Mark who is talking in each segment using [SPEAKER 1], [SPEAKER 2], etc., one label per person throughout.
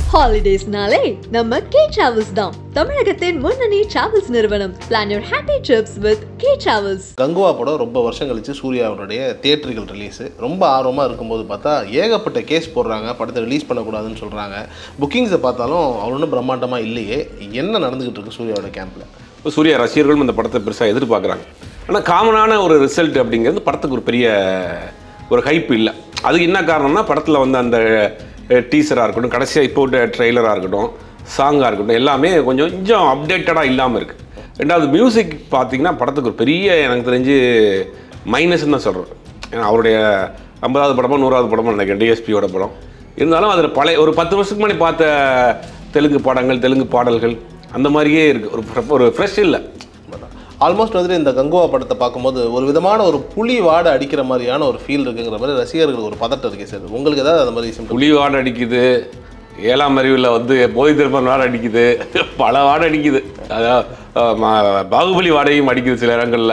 [SPEAKER 1] ஹாலிடேஸ்னாலே நம்ம K travels தான் தமிழகத்தின் முன்னணி டிராவல்ஸ் நிறுவனம் plan your happy trips with K travels
[SPEAKER 2] Kanguva படம் ரொம்ப வருஷம் கழிச்சு சூர்யாவுடைய தியேட்டர்கள் ரிலீஸு ரொம்ப ஆர்வமாக இருக்கும்போது பார்த்தா ஏகப்பட்ட கேஸ் போடுறாங்க படத்தை ரிலீஸ் பண்ணக்கூடாதுன்னு சொல்கிறாங்க புக்கிங்ஸை பார்த்தாலும் அவ்வளோ பிரம்மாண்டமாக இல்லையே என்ன நடந்துக்கிட்டு இருக்கு சூர்யாவோட கேம்பில்
[SPEAKER 3] இப்போ சூர்யா ரசிகர்களும் இந்த படத்தை பெருசாக எதிர்பார்க்குறாங்க ஆனால் காமனான ஒரு ரிசல்ட் அப்படிங்கிறது படத்துக்கு ஒரு பெரிய ஒரு ஹைப் இல்லை அதுக்கு என்ன காரணம்னா படத்தில் வந்து அந்த டீசராக இருக்கட்டும் கடைசியாக இப்போ ட்ரெய்லராக இருக்கட்டும் சாங்காக இருக்கட்டும் எல்லாமே கொஞ்சம் கொஞ்சம் அப்டேட்டடாக இல்லாமல் இருக்குது ரெண்டாவது மியூசிக் பார்த்தீங்கன்னா படத்துக்கு ஒரு பெரிய எனக்கு தெரிஞ்சு மைனஸ்ன்னு தான் சொல்கிறேன் ஏன்னா அவருடைய ஐம்பதாவது படமோ நூறாவது படமோ நினைக்கிறேன் டிஎஸ்பியோட படம் இருந்தாலும் அதில் பழைய ஒரு பத்து வருஷத்துக்கு முன்னாடி பார்த்த தெலுங்கு படங்கள் தெலுங்கு பாடல்கள் அந்த மாதிரியே இருக்குது ஒரு fre- ஒரு ஃப்ரெஷ் இல்லை
[SPEAKER 2] ஆல்மோஸ்ட் வந்துட்டு இந்த கங்குவா படத்தை பார்க்கும்போது ஒரு விதமான ஒரு புலி வாடை அடிக்கிற மாதிரியான ஒரு ஃபீல் இருக்குங்கிற மாதிரி ரசிகர்களுக்கு ஒரு பதட்டம் இருக்கு சார் உங்களுக்கு ஏதாவது அந்த மாதிரி சிம்டம்
[SPEAKER 3] புலி வாடை அடிக்குது ஏழாம் அறிவில் வந்து போதை திருப்பன் வாடை அடிக்குது பல வாடை அடிக்குது அதாவது அஹ், ம- பாகுபலி வாடையும் அடிக்குது சில இடங்களில்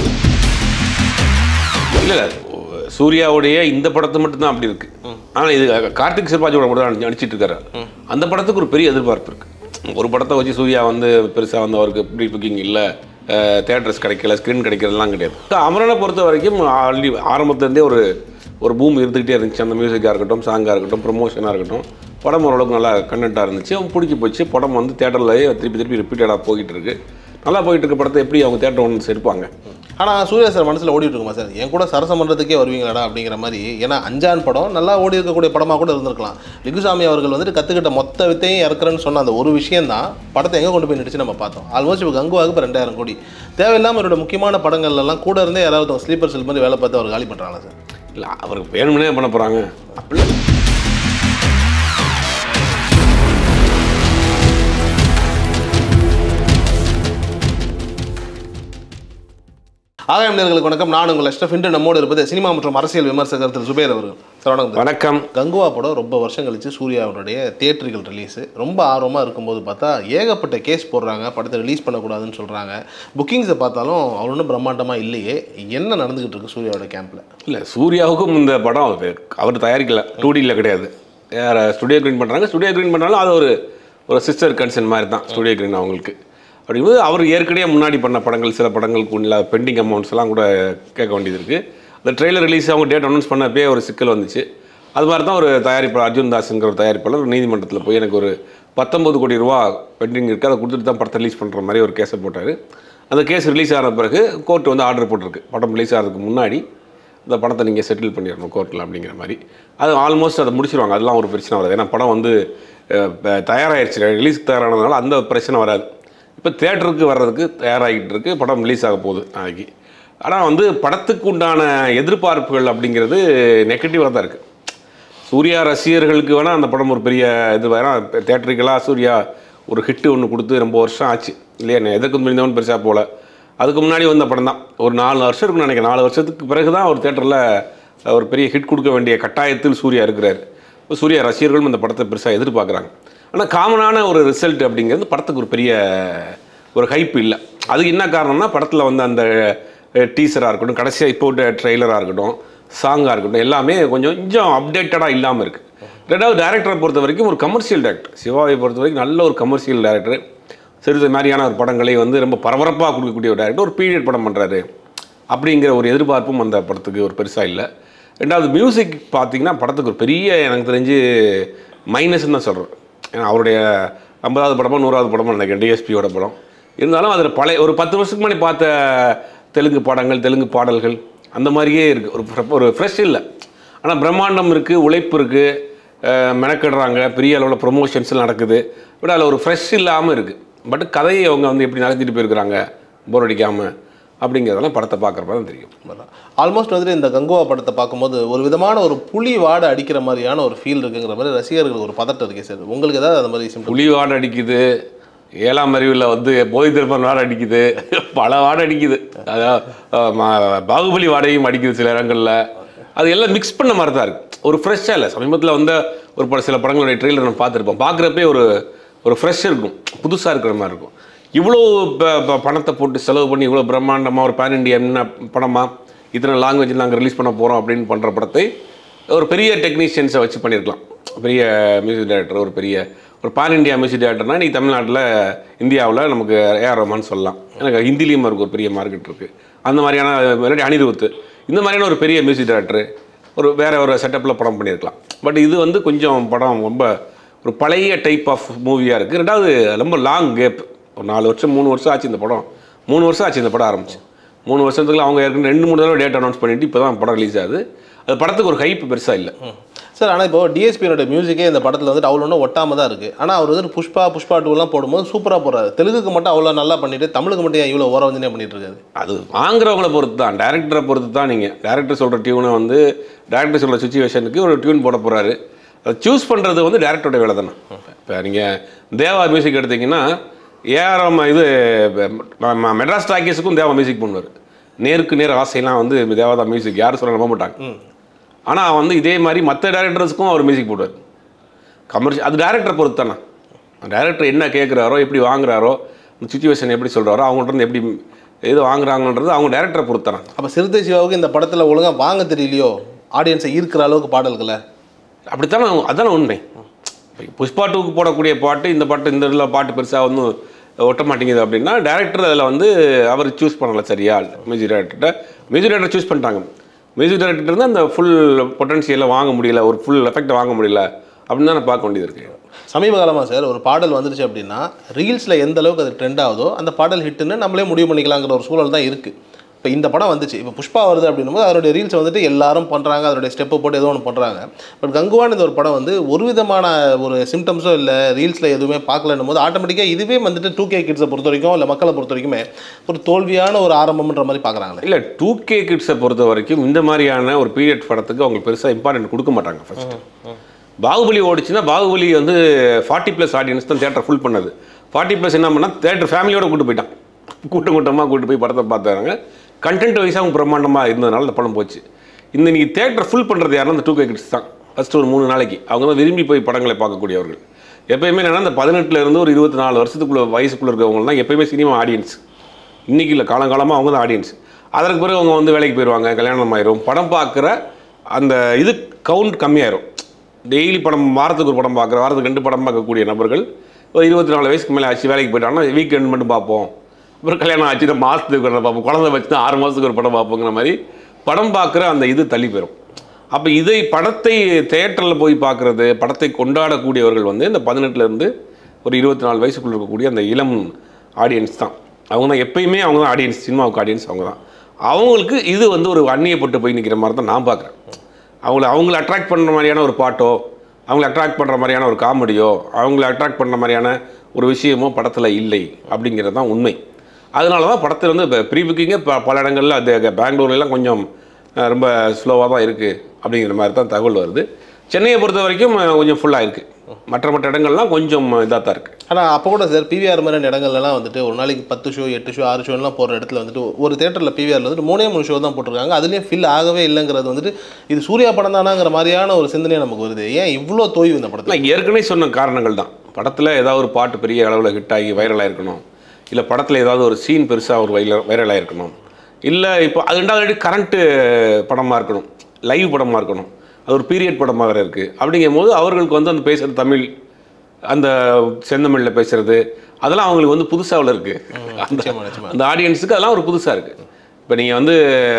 [SPEAKER 3] இல்லை இல்லை சூர்யாவுடைய இந்த படத்து மட்டும்தான் அப்படி இருக்கு ஆனால் இது கார்த்திக் சிவாஜியோட மட்டும் தான் நடிச்சிட்டு இருக்காரு அந்த படத்துக்கு ஒரு பெரிய எதிர்பார்ப்பு இருக்கு ஒரு படத்தை வச்சு சூர்யா வந்து பெருசாக வந்து அவருக்கு ப்ரீ புக்கிங் இல்லை தேட்டர்ஸ் கிடைக்கல ஸ்க்ரீன் கிடைக்கிறதுலாம் கிடையாது அமரனை பொறுத்த வரைக்கும் ஆல்ரெடி ஆரம்பத்துலேருந்தே ஒரு ஒரு பூம் இருந்துகிட்டே இருந்துச்சு அந்த மியூசிக்காக இருக்கட்டும் சாங்காக இருக்கட்டும் ப்ரொமோஷனாக இருக்கட்டும் படம் ஓரளவுக்கு நல்லா கண்டென்ட்டாக இருந்துச்சு அவங்க பிடிச்சி போச்சு படம் வந்து தேட்டர்லேயே திருப்பி திருப்பி ரிப்பீட்டடாக போயிட்டு இருக்கு நல்லா போயிட்டு இருக்க படத்தை எப்படி அவங்க தேட்டர் ஒன்று எடுப்பாங்க
[SPEAKER 2] ஆனால் சூர்யா சார் மனசில் ஓடிட்டு இருக்குமா சார் என் கூட சரசம் பண்ணுறதுக்கே வருவீங்களாடா அப்படிங்கிற மாதிரி ஏன்னா அஞ்சான் படம் நல்லா ஓடி இருக்கக்கூடிய படமாக கூட இருந்திருக்கலாம் லிகுசாமி அவர்கள் வந்துட்டு கற்றுக்கிட்ட மொத்த வித்தையும் இறக்குறேன்னு சொன்ன அந்த ஒரு விஷயம் தான் படத்தை எங்கே கொண்டு போய் நிடிச்சு நம்ம பார்த்தோம் ஆல்மோஸ்ட் இப்போ கங்குவாவுக்கு இப்போ ரெண்டாயிரம் கோடி தேவையில்லாமல் அவரோட முக்கியமான படங்கள்ல எல்லாம் கூட இருந்தே யாராவது ஸ்லீப்பர் செல் மாதிரி வேலை பார்த்து அவர் காலி பண்ணுறாங்களா சார்
[SPEAKER 3] இல்லை அவருக்கு வேணும்னே பண்ண போகிறாங்க அப்படி
[SPEAKER 2] ஆகாயம் நேர்களுக்கு வணக்கம் நான் உங்கள் அஷ்டப் இன்று நம்மோடு இருப்பது சினிமா மற்றும் அரசியல் விமர்சகர் திரு சுபேர் அவர்கள் சார் வணக்கம் சார்.
[SPEAKER 3] வணக்கம்
[SPEAKER 2] கங்குவா படம் ரொம்ப வருஷம் கழிச்சு சூர்யாவுடைய தியேட்டர்கள் ரிலீஸு ரொம்ப ஆர்வமாக இருக்கும்போது பார்த்தா ஏகப்பட்ட கேஸ் போடுறாங்க படத்தை ரிலீஸ் பண்ணக்கூடாதுன்னு சொல்கிறாங்க புக்கிங்ஸை பார்த்தாலும் அவ்வளோ பிரம்மாண்டமாக இல்லையே என்ன நடந்துக்கிட்டு இருக்கு சூர்யாவோட கேம்பில்
[SPEAKER 3] இல்லை சூர்யாவுக்கும் இந்த படம் அது அவர் தயாரிக்கல டூ டியில் கிடையாது யார் ஸ்டுடியோ க்ரீன் பண்ணுறாங்க ஸ்டுடியோ க்ரீன் பண்ணாலும் அது ஒரு ஒரு சிஸ்டர் கன்சர்ன் மாதிரி தான் ஸ்டுடியோ க்ரீன் அவங்களுக்கு அப்படிங்கும்போது அவர் ஏற்கனவே முன்னாடி பண்ண படங்கள் சில படங்களுக்கு உள்ள பெண்டிங் அமௌண்ட்ஸ் எல்லாம் கூட கேட்க வேண்டியது இருக்குது அந்த ட்ரெய்லர் ரிலீஸ் அவங்க டேட் அனௌன்ஸ் பண்ணப்பே ஒரு சிக்கல் வந்துச்சு அது மாதிரி தான் ஒரு தயாரிப்பாளர் அர்ஜுன் தாஸ்ங்கிற ஒரு தயாரிப்பாளர் நீதிமன்றத்தில் போய் எனக்கு ஒரு பத்தொம்பது கோடி ரூபா பெண்டிங் இருக்குது அதை கொடுத்துட்டு தான் படத்தை ரிலீஸ் பண்ணுற மாதிரி ஒரு கேஸை போட்டார் அந்த கேஸ் ரிலீஸ் ஆன பிறகு கோர்ட் வந்து ஆர்டர் போட்டிருக்கு படம் ரிலீஸ் ஆகிறதுக்கு முன்னாடி இந்த படத்தை நீங்கள் செட்டில் பண்ணிடணும் கோர்ட்டில் அப்படிங்கிற மாதிரி அது ஆல்மோஸ்ட் அதை முடிச்சிருவாங்க அதெல்லாம் ஒரு பிரச்சனை வராது ஏன்னா படம் வந்து அஹ், ப- தயாராகிடுச்சு ரிலீஸ்க்கு தயாரானதுனால அந்த பிரச்சனை வராது இப்போ தேட்டருக்கு வர்றதுக்கு தயாராகிட்டு இருக்கு படம் ரிலீஸ் ஆக போகுது நாளைக்கு ஆனால் வந்து படத்துக்கு உண்டான எதிர்பார்ப்புகள் அப்படிங்கிறது நெகட்டிவாக தான் இருக்குது சூர்யா ரசிகர்களுக்கு வேணால் அந்த படம் ஒரு பெரிய இது வேணா தேட்டருக்கெல்லாம் சூர்யா ஒரு ஹிட்டு ஒன்று கொடுத்து ரொம்ப வருஷம் ஆச்சு இல்லையா நான் எதற்கு முடிந்தவன் பெருசாக போகல அதுக்கு முன்னாடி வந்த படம் தான் ஒரு நாலு வருஷம் இருக்குன்னு நினைக்கிறேன் நாலு வருஷத்துக்கு பிறகு தான் ஒரு தேட்டரில் ஒரு பெரிய ஹிட் கொடுக்க வேண்டிய கட்டாயத்தில் சூர்யா இருக்கிறார் இப்போ சூர்யா ரசிகர்களும் இந்த படத்தை பெருசாக எதிர்பார்க்குறாங்க ஆனால் காமனான ஒரு ரிசல்ட் அப்படிங்கிறது படத்துக்கு ஒரு பெரிய ஒரு ஹைப் இல்லை அதுக்கு என்ன காரணம்னா படத்தில் வந்து அந்த டீசராக இருக்கட்டும் கடைசியாக இப்போ ட்ரெய்லராக இருக்கட்டும் சாங்காக இருக்கட்டும் எல்லாமே கொஞ்சம் கொஞ்சம் அப்டேட்டடாக இல்லாமல் இருக்குது ரெண்டாவது டேரக்டரை பொறுத்த வரைக்கும் ஒரு கமர்ஷியல் டேரக்டர் சிவாவை பொறுத்த வரைக்கும் நல்ல ஒரு கமர்ஷியல் டேரக்டர் சிறிது மாதிரியான ஒரு படங்களை வந்து ரொம்ப பரபரப்பாக கொடுக்கக்கூடிய ஒரு டேரக்டர் ஒரு பீரியட் படம் பண்ணுறாரு அப்படிங்கிற ஒரு எதிர்பார்ப்பும் அந்த படத்துக்கு ஒரு பெருசாக இல்லை ரெண்டாவது மியூசிக் பார்த்தீங்கன்னா படத்துக்கு ஒரு பெரிய எனக்கு தெரிஞ்சு மைனஸ்ன்னு தான் சொல்கிறேன் ஏன்னா அவருடைய ஐம்பதாவது படமோ நூறாவது படமோ நினைக்கிறேன் டிஎஸ்பியோட படம் இருந்தாலும் அதில் பழைய ஒரு பத்து வருஷத்துக்கு முன்னாடி பார்த்த தெலுங்கு படங்கள் தெலுங்கு பாடல்கள் அந்த மாதிரியே இருக்குது ஒரு fre- ஒரு ஃப்ரெஷ் இல்லை ஆனால் பிரம்மாண்டம் இருக்குது உழைப்பு இருக்குது மெனக்கிடுறாங்க பெரிய அளவில் ப்ரொமோஷன்ஸ் நடக்குது பட் அதில் ஒரு ஃப்ரெஷ் இல்லாமல் இருக்குது பட் கதையை அவங்க வந்து எப்படி நடத்திட்டு போயிருக்கிறாங்க போர் அடிக்காமல் அப்படிங்கிறதெல்லாம் படத்தை பார்க்குறப்ப தான் தெரியும்
[SPEAKER 2] ஆல்மோஸ்ட் வந்துட்டு இந்த கங்குவா படத்தை பார்க்கும்போது ஒரு விதமான ஒரு புலி வாடை அடிக்கிற மாதிரியான ஒரு ஃபீல் இருக்குங்கிற மாதிரி ரசிகர்களுக்கு ஒரு பதட்டம் இருக்கு சார் உங்களுக்கு ஏதாவது அந்த மாதிரி சிம்டம்
[SPEAKER 3] புலி வாடை அடிக்குது ஏழாம் அறிவில் வந்து போதை திருப்பன் வாடை அடிக்குது பல வாடை அடிக்குது அதாவது அஹ், ம- பாகுபலி வாடையும் அடிக்குது சில இடங்களில் அது எல்லாம் மிக்ஸ் பண்ண மாதிரி தான் இருக்குது ஒரு ஃப்ரெஷ்ஷாக இல்லை சமீபத்தில் வந்து ஒரு பட சில படங்களுடைய ட்ரெயிலர் நம்ம பார்த்துருப்போம் பார்க்குறப்பே ஒரு ஒரு ஃப்ரெஷ் இருக்கும் புதுசாக இருக்கிற மாதிரி இருக்கும் இவ்வளோ ப- ப- பணத்தை போட்டு செலவு பண்ணி இவ்வளோ பிரம்மாண்டமாக ஒரு பேன் இண்டியா என்ன படமாக இத்தனை லாங்குவேஜில் நாங்கள் ரிலீஸ் பண்ண போகிறோம் அப்படின்னு பண்ணுற படத்தை ஒரு பெரிய டெக்னீஷியன்ஸை வச்சு பண்ணியிருக்கலாம் பெரிய மியூசிக் டைரக்டர் ஒரு பெரிய ஒரு பான் இந்தியா மியூசிக் டைரக்டர்னா நீ தமிழ்நாட்டில் இந்தியாவில் நமக்கு ஏஆர் ரஹ்மான் சொல்லலாம் எனக்கு ஹிந்திலையும் இருக்கு ஒரு பெரிய மார்க்கெட் இருக்குது அந்த மாதிரியான இல்லாட்டி அனிருத் இந்த மாதிரியான ஒரு பெரிய மியூசிக் டைரக்டர் ஒரு வேற ஒரு செட்டப்பில் படம் பண்ணியிருக்கலாம் பட் இது வந்து கொஞ்சம் படம் ரொம்ப ஒரு பழைய டைப் ஆஃப் மூவியாக இருக்குது ரெண்டாவது ரொம்ப லாங் கேப் ஒரு நாலு வருஷம் மூணு வருஷம் ஆச்சு இந்த படம் மூணு வருஷம் ஆச்சு இந்த படம் ஆரம்பிச்சு மூணு வருஷத்துக்குள்ள அவங்க ஏற்கனவே ரெண்டு மூணு தடவை டேட் அனௌன்ஸ் பண்ணிட்டு இப்போ தான் படம் ரிலீஸ் ஆகுது அது படத்துக்கு ஒரு ஹைப் பெருசாக இல்லை
[SPEAKER 2] சார் ஆனால் இப்போ டிஎஸ்பியோட மியூசிக்கே இந்த படத்தில் வந்துட்டு அவ்வளோ ஒன்றும் ஒட்டாம தான் இருக்குது ஆனால் அவர் வந்து புஷ்பா புஷ்பா டூலாம் போடும்போது சூப்பராக போடுறாரு தெலுங்குக்கு மட்டும் அவ்வளோ நல்லா பண்ணிட்டு தமிழுக்கு மட்டும் ஏன் இவ்வளோ ஓர வஞ்சனே பண்ணிட்டு இருக்காரு
[SPEAKER 3] அது வாங்குறவங்கள பொறுத்து தான் டேரக்டரை பொறுத்து தான் நீங்கள் டேரக்டர் சொல்கிற டியூனை வந்து டேரக்டர் சொல்கிற சுச்சுவேஷனுக்கு ஒரு டியூன் போட போகிறாரு அதை சூஸ் பண்ணுறது வந்து டேரக்டரோட வேலை தானே இப்போ நீங்கள் தேவா மியூசிக் எடுத்தீங்கன்னா ஏஆர்எம் இது ம- ம- மெட்ராஸ் டாக்கீஸுக்கும் தேவா மியூசிக் பண்ணுவார் நேருக்கு நேர் ஆசையெல்லாம் வந்து தேவாதா மியூசிக் யாரும் சொல்ல நம்ப மாட்டாங்க ஆனால் வந்து இதே மாதிரி மற்ற டேரக்டர்ஸுக்கும் அவர் மியூசிக் போடுவார் கமர்ஷியல் அது டேரக்டரை பொறுத்து தானே டேரக்டர் என்ன கேட்குறாரோ எப்படி வாங்குறாரோ அந்த சுச்சுவேஷன் எப்படி சொல்கிறாரோ அவங்கள்ட்ட இருந்து எப்படி எது வாங்குறாங்கன்றது அவங்க டேரக்டரை பொறுத்து தானே
[SPEAKER 2] அப்போ சிறுத்தை சிவாவுக்கு இந்த படத்தில் ஒழுங்காக வாங்க தெரியலையோ ஆடியன்ஸை ஈர்க்கிற அளவுக்கு பாடல்களை
[SPEAKER 3] அப்படித்தானே அதானே உண்மை இப்ப புஷ்பா டூக்கு போடக்கூடிய பாட்டு இந்த பாட்டு இந்த இதில் பாட்டு பெருசாக வந்து ஒட்ட மாட்டேங்குது அப்படின்னா டேரக்டர் அதில் வந்து அவர் சூஸ் பண்ணல சரியா மியூசிக் டேரக்டர்கிட்ட மியூசிக் டேரக்டர் சூஸ் பண்ணிட்டாங்க மியூசிக் டேரக்டர் இருந்து அந்த ஃபுல் பொட்டன்ஷியலை வாங்க முடியல ஒரு ஃபுல் எஃபெக்டை வாங்க முடியல அப்படின்னு தான் பார்க்க வேண்டியது இருக்கு
[SPEAKER 2] சமீப காலமாக சார் ஒரு பாடல் வந்துருச்சு அப்படின்னா ரீல்ஸில் எந்த அளவுக்கு அது ட்ரெண்ட் ஆகுதோ அந்த பாடல் ஹிட்டுன்னு நம்மளே முடிவு பண்ணிக்கலாங்கிற ஒரு சூழல் தான் இருக்குது இப்போ இந்த படம் வந்துச்சு இப்போ புஷ்பா வருது அப்படின்னும் போது அதனுடைய ரீல்ஸ் வந்துட்டு எல்லாரும் பண்ணுறாங்க அதனுடைய ஸ்டெப்பை போட்டு ஏதோ ஒன்று பண்ணுறாங்க பட் கங்குவான் இந்த ஒரு படம் வந்து ஒரு விதமான ஒரு சிம்டம்ஸோ இல்லை ரீல்ஸில் எதுவுமே பார்க்கலன்னும் போது ஆட்டோமேட்டிக்காக இதுவே வந்துட்டு டூ கே கிட்ஸை பொறுத்த வரைக்கும் இல்லை மக்களை பொறுத்த வரைக்குமே ஒரு தோல்வியான ஒரு ஆரம்பம்ன்ற மாதிரி பார்க்குறாங்களே
[SPEAKER 3] இல்லை டூ கே கிட்ஸை பொறுத்த வரைக்கும் இந்த மாதிரியான ஒரு பீரியட் படத்துக்கு அவங்க பெருசாக இம்பார்ட்டன்ட் கொடுக்க மாட்டாங்க ஃபர்ஸ்ட் பாகுபலி ஓடிச்சுன்னா பாகுபலி வந்து ஃபார்ட்டி ப்ளஸ் ஆடியன்ஸ் தான் தேட்டர் ஃபுல் பண்ணது ஃபார்ட்டி ப்ளஸ் என்ன பண்ணால் தேட்டர் ஃபேமிலியோட கூட்டு போயிட்டான் கூட்டம் கூட்டமாக கூட்டு போய் படத்தை பார்த்தாங்க கண்டென்ட் வைஸாக பிரம்மாண்டமாக இருந்ததுனால இந்த படம் போச்சு இந்த நீங்கள் தேட்டர் ஃபுல் பண்ணுறது யாருன்னா இந்த டூ கே கிட்ஸ் தான் ஃபஸ்ட்டு ஒரு மூணு நாளைக்கு அவங்க தான் விரும்பி போய் படங்களை பார்க்கக்கூடியவர்கள் எப்பயுமே என்னன்னா இந்த பதினெட்டுல இருந்து ஒரு இருபத்தி நாலு வருஷத்துக்குள்ள வயசுக்குள்ள இருக்கவங்க தான் எப்பயுமே சினிமா ஆடியன்ஸ் இன்னைக்கு இல்லை காலங்காலமாக அவங்க தான் ஆடியன்ஸ் அதற்கு பிறகு அவங்க வந்து வேலைக்கு போயிடுவாங்க கல்யாணம் ஆயிரும் படம் பார்க்குற அந்த இது கவுண்ட் கம்மியாயிரும் டெய்லி படம் வாரத்துக்கு ஒரு படம் பார்க்குற வாரத்துக்கு ரெண்டு படம் பார்க்கக்கூடிய நபர்கள் ஒரு இருபத்தி நாலு வயசுக்கு மேலே ஆச்சு வேலைக்கு போயிட்டாங்கன்னா வீக்கெண்ட் மட்டும் பார்ப்போம் அப்புறம் கல்யாணம் ஆச்சு நம்ம மாதத்துக்கு ஒரு படம் பார்ப்போம் குழந்தை வச்சு தான் ஆறு மாதத்துக்கு ஒரு படம் பார்ப்போங்கிற மாதிரி படம் பார்க்குற அந்த இது தள்ளி போயிடும் அப்போ இதை படத்தை தேட்டரில் போய் பார்க்குறது படத்தை கொண்டாடக்கூடியவர்கள் வந்து இந்த பதினெட்டுலேருந்து ஒரு இருபத்தி நாலு வயசுக்குள்ள இருக்கக்கூடிய அந்த இளம் ஆடியன்ஸ் தான் அவங்க தான் எப்பயுமே அவங்க தான் ஆடியன்ஸ் சினிமாவுக்கு ஆடியன்ஸ் அவங்க தான் அவங்களுக்கு இது வந்து ஒரு அந்நியப்பட்டு போய் நிற்கிற மாதிரி தான் நான் பார்க்குறேன் அவங்கள அவங்கள அட்ராக்ட் பண்ணுற மாதிரியான ஒரு பாட்டோ அவங்கள அட்ராக்ட் பண்ணுற மாதிரியான ஒரு காமெடியோ அவங்கள அட்ராக்ட் பண்ணுற மாதிரியான ஒரு விஷயமோ படத்தில் இல்லை அப்படிங்கிறது தான் உண்மை அதனால தான் படத்தில் வந்து இப்போ ப்ரீ புக்கிங்கே ப பல இடங்களில் அது பெங்களூர்லாம் கொஞ்சம் அஹ், ரொம்ப ஸ்லோவாக தான் இருக்குது அப்படிங்கிற மாதிரி தான் தகவல் வருது சென்னையை பொறுத்த வரைக்கும் அஹ், கொஞ்சம் ஃபுல்லாக இருக்குது மற்ற மற்ற இடங்கள்லாம் கொஞ்சம் இதாக தான் இருக்குது
[SPEAKER 2] ஆனால் அப்போ கூட சார் பிவிஆர் மாதிரி இடங்கள்லாம் வந்துட்டு ஒரு நாளைக்கு பத்து ஷோ எட்டு ஷோ ஆறு ஷோலாம் போகிற இடத்துல வந்துட்டு ஒரு தேட்டரில் பிவிஆரில் வந்துட்டு மூணே மூணு ஷோ தான் போட்டிருக்காங்க அதுலேயும் ஃபில் ஆகவே இல்லைங்கிறது வந்துட்டு இது சூர்யா படம் தானாங்கிற மாதிரியான ஒரு சிந்தனை நமக்கு வருது ஏன் இவ்வளோ தோய்வு இந்த படத்தில்
[SPEAKER 3] நான் ஏற்கனவே சொன்ன காரணங்கள் தான் படத்தில் ஏதாவது ஒரு பாட்டு பெரிய அளவில் ஹிட் ஆகி வைரலாக இருக்கணும் இல்லை படத்தில் ஏதாவது ஒரு சீன் பெருசாக ஒரு வைல வைரலாக இருக்கணும் இல்லை இப்போ அது ரெண்டாவது கரண்ட்டு படமாக இருக்கணும் லைவ் படமாக இருக்கணும் அது ஒரு பீரியட் படமாக வேறு இருக்குது அப்படிங்கும் போது அவர்களுக்கு வந்து அந்த பேசுகிற தமிழ் அந்த செந்தமிழில் பேசுறது அதெல்லாம் அவங்களுக்கு வந்து புதுசாவில் இருக்குது அந்த
[SPEAKER 2] நிச்சயமா, நிச்சயமா.
[SPEAKER 3] அந்த ஆடியன்ஸுக்கு அதெல்லாம் ஒரு புதுசாக இருக்குது இப்போ நீங்கள் வந்து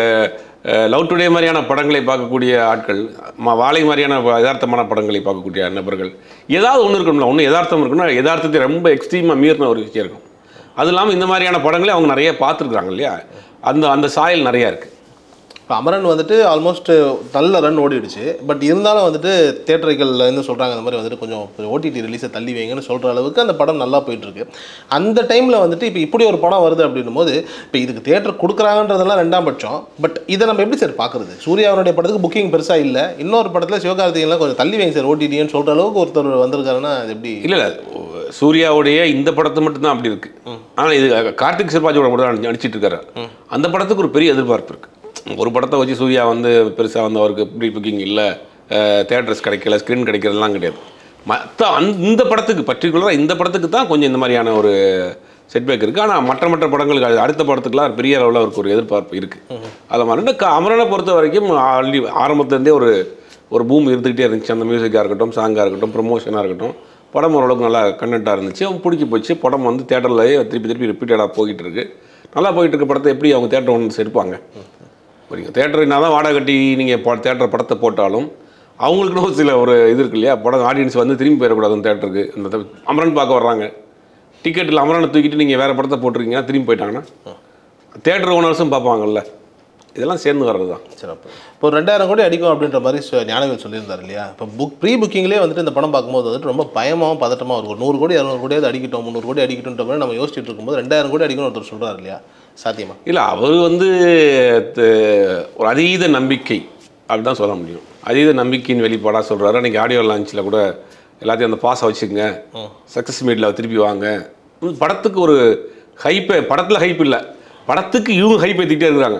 [SPEAKER 3] லவ் டுடே மாதிரியான படங்களை பார்க்கக்கூடிய ஆட்கள் ம- வாழை மாதிரியான வ- யதார்த்தமான படங்களை பார்க்கக்கூடிய நபர்கள் ஏதாவது ஒன்று இருக்கணும்ல ஒன்று யதார்த்தம் இருக்கணும் யதார்த்தத்தை ரொம்ப எக்ஸ்ட்ரீமாக மீறின ஒரு விஷயம் இருக்கும் அது இல்லாமல் இந்த மாதிரியான படங்களை அவங்க நிறைய பார்த்துருக்குறாங்க இல்லையா அந்த அந்த சாயல் நிறையா இருக்குது
[SPEAKER 2] இப்போ அமரன் வந்துட்டு ஆல்மோஸ்ட் நல்ல ரன் ஓடிடுச்சு பட் இருந்தாலும் வந்துட்டு தேட்டர்கள்ல இருந்து சொல்கிறாங்க அந்த மாதிரி வந்துட்டு கொஞ்சம் ஓடிடி ரிலீஸை தள்ளி வைங்கன்னு சொல்கிற அளவுக்கு அந்த படம் நல்லா போயிட்டு இருக்கு அந்த டைமில் வந்துட்டு இப்போ இப்படி ஒரு படம் வருது அப்படின்னும் போது இப்போ இதுக்கு தேட்டர் கொடுக்குறாங்கன்றதெல்லாம் ரெண்டாம் பட்சம் பட் இதை நம்ம எப்படி சார் பார்க்குறது சூர்யாவுடைய படத்துக்கு புக்கிங் பெருசாக இல்லை இன்னொரு படத்தில் சிவகார்த்திகேயன்லாம் கொஞ்சம் தள்ளி வைங்க சார் ஓடிடின்னு சொல்கிற அளவுக்கு ஒருத்தர் வந்திருக்காருன்னா அது எப்படி
[SPEAKER 3] இல்லை இல்லை சூர்யாவுடைய இந்த படத்து மட்டும்தான் அப்படி இருக்கு ஆனால் இது கார்த்திக் சிவாஜியோட மட்டும் தான் நடிச்சிட்டு இருக்காரு அந்த படத்துக்கு ஒரு பெரிய எதிர்பார்ப்பு இருக்கு ஒரு படத்தை வச்சு சூர்யா வந்து பெருசாக வந்து அவருக்கு ப்ரீ புக்கிங் இல்லை தேட்டர்ஸ் கிடைக்கல ஸ்க்ரீன் கிடைக்கிறதுலாம் கிடையாது மற்ற அந் இந்த படத்துக்கு பர்டிகுலராக இந்த படத்துக்கு தான் கொஞ்சம் இந்த மாதிரியான ஒரு செட்பேக் இருக்குது ஆனால் மற்ற மற்ற படங்களுக்கு அது அடுத்த படத்துக்குலாம் பெரிய அளவில் அவருக்கு ஒரு எதிர்பார்ப்பு இருக்குது அது மாதிரி க- அமரனை பொறுத்த வரைக்கும் ஆல்ரெடி ஆரம்பத்துலேருந்தே ஒரு ஒரு பூம் இருந்துக்கிட்டே இருந்துச்சு அந்த மியூசிக்காக இருக்கட்டும் சாங்காக இருக்கட்டும் ப்ரொமோஷனாக இருக்கட்டும் படம் ஓரளவுக்கு நல்லா கண்டென்ட்டாக இருந்துச்சு அவங்க பிடிச்சி போச்சு படம் வந்து தேட்டர்லேயே திருப்பி திருப்பி ரிப்பீட்டடாக போய்கிட்டு இருக்கு நல்லா போயிட்டு இருக்க படத்தை எப்படி அவங்க தேட்டர் ஒன்று எடுப்பாங்க புரியுங்க தேட்டர் என்ன தான் வாடகை கட்டி நீங்கள் ப தேட்டர் படத்தை போட்டாலும் அவங்களுக்குன்னு சில ஒரு இது இருக்கு இல்லையா படம் ஆடியன்ஸ் வந்து திரும்பி போயிடக்கூடாது அந்த தேட்டருக்கு அந்த த- அமரன் பார்க்க வர்றாங்க டிக்கெட்டில் அமரனை தூக்கிட்டு நீங்கள் வேறு படத்தை போட்டிருக்கீங்கன்னா திரும்பி போயிட்டாங்கன்னா தேட்டர் ஓனர்ஸும் பார்ப்பாங்கல்ல இதெல்லாம் சேர்ந்து வர்றது தான்
[SPEAKER 2] சிறப்பு இப்போ ரெண்டாயிரம் கோடி அடிக்கும் அப்படின்ற மாதிரி சு- ஞானவேல் சொல்லியிருந்தார் இல்லையா இப்போ புக் ப்ரீ புக்கிங்லேயே வந்துட்டு இந்த படம் பார்க்கும்போது வந்துட்டு ரொம்ப பயமாகவும் பதட்டமாக இருக்கும் ஒரு நூறு கோடி இரநூறு கோடியாவது அடிக்கட்டும் முந்நூறு கோடி அடிக்கட்டும்ன்ற மாதிரி நம்ம யோசிச்சுட்டு இருக்கும்போது ரெண்டாயிரம் கோடி அடிக்கணும்னு ஒருத்தர் சொல்கிறார் இல்லையா சாத்தியமா
[SPEAKER 3] இல்லை அவர் வந்து த- ஒரு அதீத நம்பிக்கை அப்படிதான் சொல்ல முடியும் அதீத நம்பிக்கையின் வெளிப்பாடாக சொல்கிறாரு அன்றைக்கி ஆடியோ லான்ச்சில் கூட எல்லாத்தையும் அந்த பாஸை வச்சுக்கோங்க சக்ஸஸ் மீட்டில் திருப்பி வாங்க உம், படத்துக்கு ஒரு ஹைப்பே படத்தில் ஹைப் இல்லை படத்துக்கு இவங்க ஹைப் ஏற்றிக்கிட்டே இருக்கிறாங்க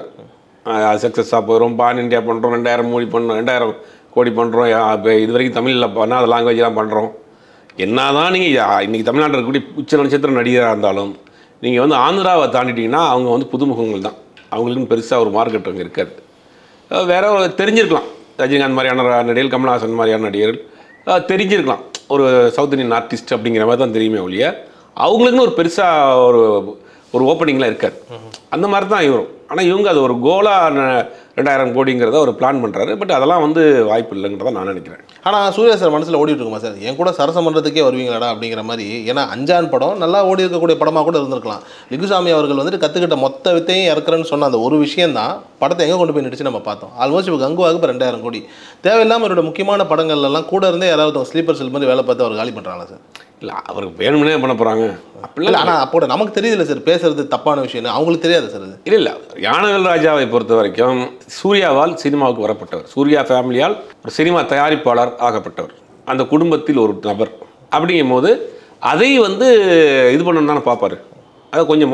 [SPEAKER 3] சக்ஸஸாக போகிறோம் பான் இந்தியா பண்ணுறோம் ரெண்டாயிரம் கோடி பண்ணோம் ரெண்டாயிரம் கோடி பண்ணுறோம் இது வரைக்கும் தமிழில் பண்ணாத லாங்குவேஜ்லாம் பண்ணுறோம் என்னதான் நீங்கள் இன்றைக்கி தமிழ்நாட்டில் இருக்கக்கூடிய உச்ச நட்சத்திர நடிகராக இருந்தாலும் நீங்கள் வந்து ஆந்திராவை தாண்டிட்டீங்கன்னா அவங்க வந்து புதுமுகங்கள் தான் அவங்களுக்குன்னு பெருசாக ஒரு மார்க்கெட் அங்கே இருக்காது அஹ் வேற ஒரு தெரிஞ்சிருக்கலாம் ரஜினிகாந்த் மாதிரியான நடிகர்கள் கமல்ஹாசன் மாதிரியான நடிகர்கள் அஹ் தெரிஞ்சிருக்கலாம் ஒரு சவுத் இந்தியன் ஆர்டிஸ்ட் அப்படிங்கிற மாதிரி தான் தெரியுமே ஒழிய அவங்களுக்குன்னு ஒரு பெருசாக ஒரு ஒரு ஓப்பனிங்லாம் இருக்காது அந்த மாதிரி தான் இவரும் ஆனால் இவங்க அது ஒரு கோலாக ரெண்டாயிரம் கோடிங்கிறத ஒரு பிளான் பண்ணுறாரு பட் அதெல்லாம் வந்து வாய்ப்பு இல்லைங்கிறத நான் நினைக்கிறேன்
[SPEAKER 2] ஆனால் சூர்யா சார் மனசில் ஓடிட்டு இருக்குமா சார் என் கூட சரசம் பண்ணுறதுக்கே வருவீங்களாடா அப்படிங்கிற மாதிரி ஏன்னா அஞ்சான் படம் நல்லா ஓடி இருக்கக்கூடிய படமாக கூட இருந்திருக்கலாம் லிகுசாமி அவர்கள் வந்துட்டு கற்றுக்கிட்ட மொத்த வித்தையும் இறக்குறேன்னு சொன்ன அந்த ஒரு விஷயம் தான் படத்தை எங்கே கொண்டு போய் நிடிச்சு நம்ம பார்த்தோம் ஆல்மோஸ்ட் இப்போ கங்குவாக இப்போ ரெண்டாயிரம் கோடி தேவையில்லாமல் அவரோட முக்கியமான படங்கள்ல எல்லாம் கூட இருந்தே யாராவது ஸ்லீப்பர் செல் மாதிரி வேலை பார்த்து அவர் காலி பண்ணுறாங்களா சார்
[SPEAKER 3] இல்லை அவருக்கு வேணும்னே பண்ண போகிறாங்க
[SPEAKER 2] இல்லை
[SPEAKER 3] அப்படிலாம்
[SPEAKER 2] ஆனால் அப்போ நமக்கு தெரியுதுல்ல சார் பேசுறது தப்பான விஷயம் அவங்களுக்கு தெரியாது சார் அது
[SPEAKER 3] இல்லை இல்லை யானவேல் ராஜாவை பொறுத்த வரைக்கும் சூர்யாவால் சினிமாவுக்கு வரப்பட்டவர் சூர்யா ஃபேமிலியால் ஒரு சினிமா தயாரிப்பாளர் ஆகப்பட்டவர் அந்த குடும்பத்தில் ஒரு நபர் அப்படிங்கும் போது அதை வந்து இது பண்ணணும்னு தானே பார்ப்பாரு அதை கொஞ்சம்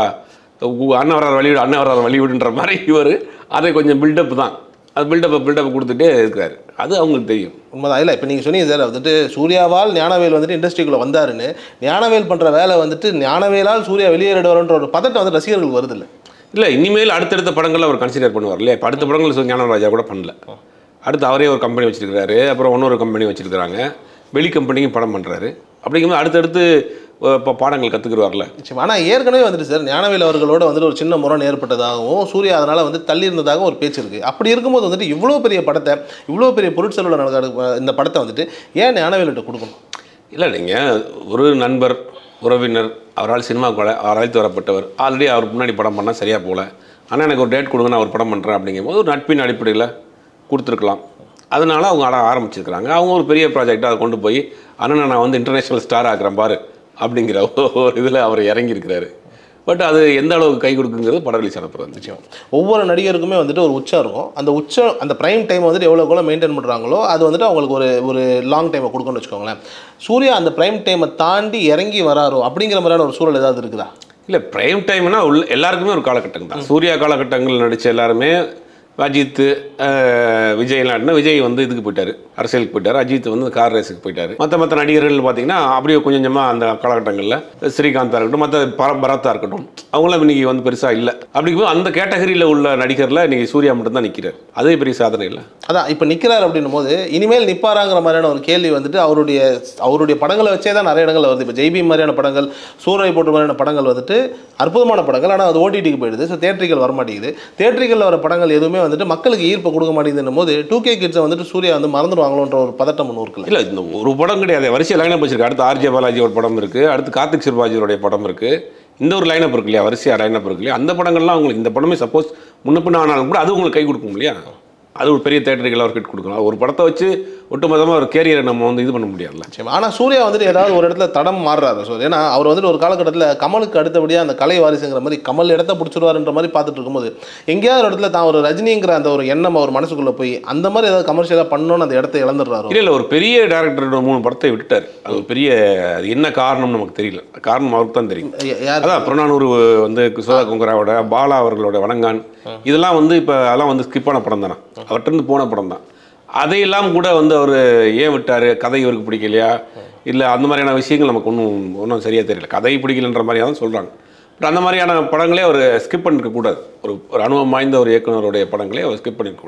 [SPEAKER 3] ஓவராக அண்ணன் வராத வழிவிடு அண்ணன் வராத வழிவிடுன்ற மாதிரி இவர் அதை கொஞ்சம் பில்டப் தான் அது பில்டப் பில்டப் கொடுத்துட்டே இருக்காரு அது அவங்களுக்கு தெரியும்
[SPEAKER 2] உண்மைதான் இல்லை இப்போ நீங்கள் சொன்னீங்க சார் வந்துட்டு சூர்யாவால் ஞானவேல் வந்துட்டு இண்டஸ்ட்ரிக்குள்ளே வந்தாருன்னு ஞானவேல் பண்ணுற வேலை வந்துட்டு ஞானவேலால் சூர்யா வெளியேறிடுவார்ன்ற ஒரு பதட்டம் வந்து ரசிகர்களுக்கு வருது இல்லை
[SPEAKER 3] இல்லை இனிமேல் அடுத்தடுத்த படங்கள் அவர் கன்சிடர் பண்ணுவார் இல்லையா இப்போ அடுத்த படங்கள் ஞானராஜா கூட பண்ணல அடுத்து அவரே ஒரு கம்பெனி வச்சிருக்கிறாரு அப்புறம் இன்னொரு கம்பெனி வச்சிருக்கிறாங்க வெளி கம்பெனிக்கும் படம் பண்ணுறாரு அப்படிங்கும்போது அடுத்தடுத்து இப்போ பாடங்கள் கற்றுக்குருவார்ல
[SPEAKER 2] நிச்சயமா ஆனால் ஏற்கனவே வந்துட்டு சார் ஞானவேல் அவர்களோட வந்துட்டு ஒரு சின்ன முரண் ஏற்பட்டதாகவும் சூர்யா அதனால் வந்து தள்ளி இருந்ததாக ஒரு பேச்சு இருக்குது அப்படி இருக்கும்போது வந்துட்டு இவ்வளோ பெரிய படத்தை இவ்வளோ பெரிய பொருட்செலவில் நடக்கிற இந்த படத்தை வந்துட்டு ஏன் ஞானவேல்கிட்ட கொடுக்கணும்
[SPEAKER 3] இல்லை நீங்கள் ஒரு நண்பர் உறவினர் அவரால் சினிமாவுக்கு அவர் அழைத்து வரப்பட்டவர் ஆல்ரெடி அவர் முன்னாடி படம் பண்ணால் சரியாக போகல ஆனால் எனக்கு ஒரு டேட் கொடுங்க நான் ஒரு படம் பண்ணுறேன் அப்படிங்கும்போது ஒரு நட்பின் அடிப்படையில் கொடுத்துருக்கலாம் அதனால அவங்க ஆட ஆரம்பிச்சிருக்கிறாங்க அவங்க ஒரு பெரிய ப்ராஜெக்டாக அதை கொண்டு போய் அண்ணனை நான் வந்து இன்டர்நேஷ்னல் ஸ்டார் ஆக்குறேன் பாரு அப்படிங்கிற ஒரு இதில் அவர் இறங்கியிருக்கிறாரு பட் அது எந்த அளவுக்கு கை கொடுக்குங்கிறது படம் ரிலீஸ் ஆனப்பறம் வந்துச்சு
[SPEAKER 2] ஒவ்வொரு நடிகருக்குமே வந்துட்டு ஒரு உச்சம் இருக்கும் அந்த உச்சம் அந்த ப்ரைம் டைம் வந்துட்டு எவ்வளோ எவ்வளோ மெயின்டைன் பண்ணுறாங்களோ அது வந்துட்டு அவங்களுக்கு ஒரு ஒரு லாங் டைமை கொடுக்கணும்னு வச்சுக்கோங்களேன் சூர்யா அந்த ப்ரைம் டைமை தாண்டி இறங்கி வராரோ அப்படிங்கிற மாதிரியான ஒரு சூழல் ஏதாவது இருக்குதா
[SPEAKER 3] இல்லை பிரைம் டைம்னா உள்ள எல்லாருக்குமே ஒரு காலகட்டம் தான் சூர்யா காலகட்டங்கள் நடித்த எல்லாருமே அஜித் அஹ், விஜய் நடினா விஜய் வந்து இதுக்கு போயிட்டாரு அரசியலுக்கு போயிட்டாரு அஜித் வந்து கார் ரேஸுக்கு போயிட்டாரு மற்ற மற்ற நடிகர்கள் பார்த்தீங்கன்னா அப்படியே கொஞ்சம் கொஞ்சமாக அந்த காலகட்டங்களில் ஸ்ரீகாந்தா இருக்கட்டும் மற்ற பர பரத்தா இருக்கட்டும் அவங்களாம் இன்னைக்கு வந்து பெருசாக இல்லை அப்படிங்கும்போது அந்த கேட்டகரியில் உள்ள நடிகரில் இன்னைக்கு சூர்யா மட்டும்தான் நிற்கிறார் அதே பெரிய சாதனை இல்லை
[SPEAKER 2] அதான் இப்போ நிற்கிறார் அப்படின்னும் போது இனிமேல் நிற்பாராங்கிற மாதிரியான ஒரு கேள்வி வந்துட்டு அவருடைய அவருடைய படங்களை வச்சே தான் நிறைய இடங்கள் வருது இப்போ ஜெய்பி மாதிரியான படங்கள் சூரை போட்டு மாதிரியான படங்கள் வந்துட்டு அற்புதமான படங்கள் ஆனால் அது ஓடிடிக்கு போயிடுது ஸோ தேட்டரிக்கல் வர மாட்டேங்குது தேட்டரிக்கல் வர படங்கள் எதுவுமே வந்துட்டு மக்களுக்கு ஈர்ப்பு கொடுக்க மாட்டேங்குதுன்னும் போது டூ கே கிட்ஸை வந்துட்டு சூர்யா வந்து மறந்துடுவாங்களோன்ற ஒரு பதட்டம் ஒன்று இருக்குல்ல
[SPEAKER 3] இல்லை இந்த ஒரு படம் கிடையாது வரிசை லைனப் வச்சிருக்கு அடுத்து ஆர்ஜே பாலாஜி ஒரு படம் இருக்குது அடுத்து கார்த்திக் சிறுபாஜியோடைய படம் இருக்குது இந்த ஒரு லைனப் இருக்கு இல்லையா வரிசையாக லைனப் இருக்கு இல்லையா அந்த படங்கள்லாம் உங்களுக்கு இந்த படமே சப்போஸ் முன்ன பின்ன ஆனாலும் கூட அது உங்களுக்கு கை கொடுக்கும் இல்லையா அது ஒரு பெரிய தேட்டருக்கு ஒரு ஹிட் கொடுக்கலாம் ஒரு படத்தை வச்சு ஒட்டுமொத்தமாக ஒரு கேரியரை நம்ம வந்து இது பண்ண முடியாதுல்ல
[SPEAKER 2] நிச்சயமா ஆனால் சூர்யா வந்துட்டு ஏதாவது ஒரு இடத்துல தடம் மாறுறாரு ஸோ ஏன்னா அவர் வந்துட்டு ஒரு காலகட்டத்தில் கமலுக்கு அடுத்தபடியாக அந்த கலை வாரிசுங்கிற மாதிரி கமல் இடத்த பிடிச்சிருவாருன்ற மாதிரி பார்த்துட்டு இருக்கும்போது எங்கேயாவது ஒரு இடத்துல தான் ஒரு ரஜினிங்கிற அந்த ஒரு எண்ணம் அவர் மனசுக்குள்ளே போய் அந்த மாதிரி ஏதாவது கமர்ஷியலாக பண்ணணும்னு அந்த இடத்த இழந்துடுறாரு
[SPEAKER 3] இல்லை இல்லை ஒரு பெரிய டேரக்டரோட மூணு படத்தை விட்டுட்டார் அது ஒரு பெரிய அது என்ன காரணம்னு நமக்கு தெரியல காரணம் அவருக்கு தான் தெரியும்
[SPEAKER 2] யா- யார்
[SPEAKER 3] அதான் புறநானூறு வந்து சுதா குங்கராவோட பாலா அவர்களோட வணங்கான் இதெல்லாம் வந்து இப்போ அதெல்லாம் வந்து ஸ்கிப்பான படம் தானே அவர்கிட்ட போன படம் தான் அதையெல்லாம் கூட வந்து அவர் ஏன் விட்டார் கதை இவருக்கு பிடிக்கலையா இல்லை அந்த மாதிரியான விஷயங்கள் நமக்கு ஒன்றும் ஒன்றும் சரியாக தெரியல கதை பிடிக்கலன்ற மாதிரியாக தான் சொல்கிறாங்க பட் அந்த மாதிரியான படங்களே அவர் ஸ்கிப் பண்ணிருக்க கூடாது ஒரு ஒரு அனுபவம் வாய்ந்த ஒரு இயக்குனருடைய படங்களே அவர் ஸ்கிப் பண்ணிருக்க கூடாது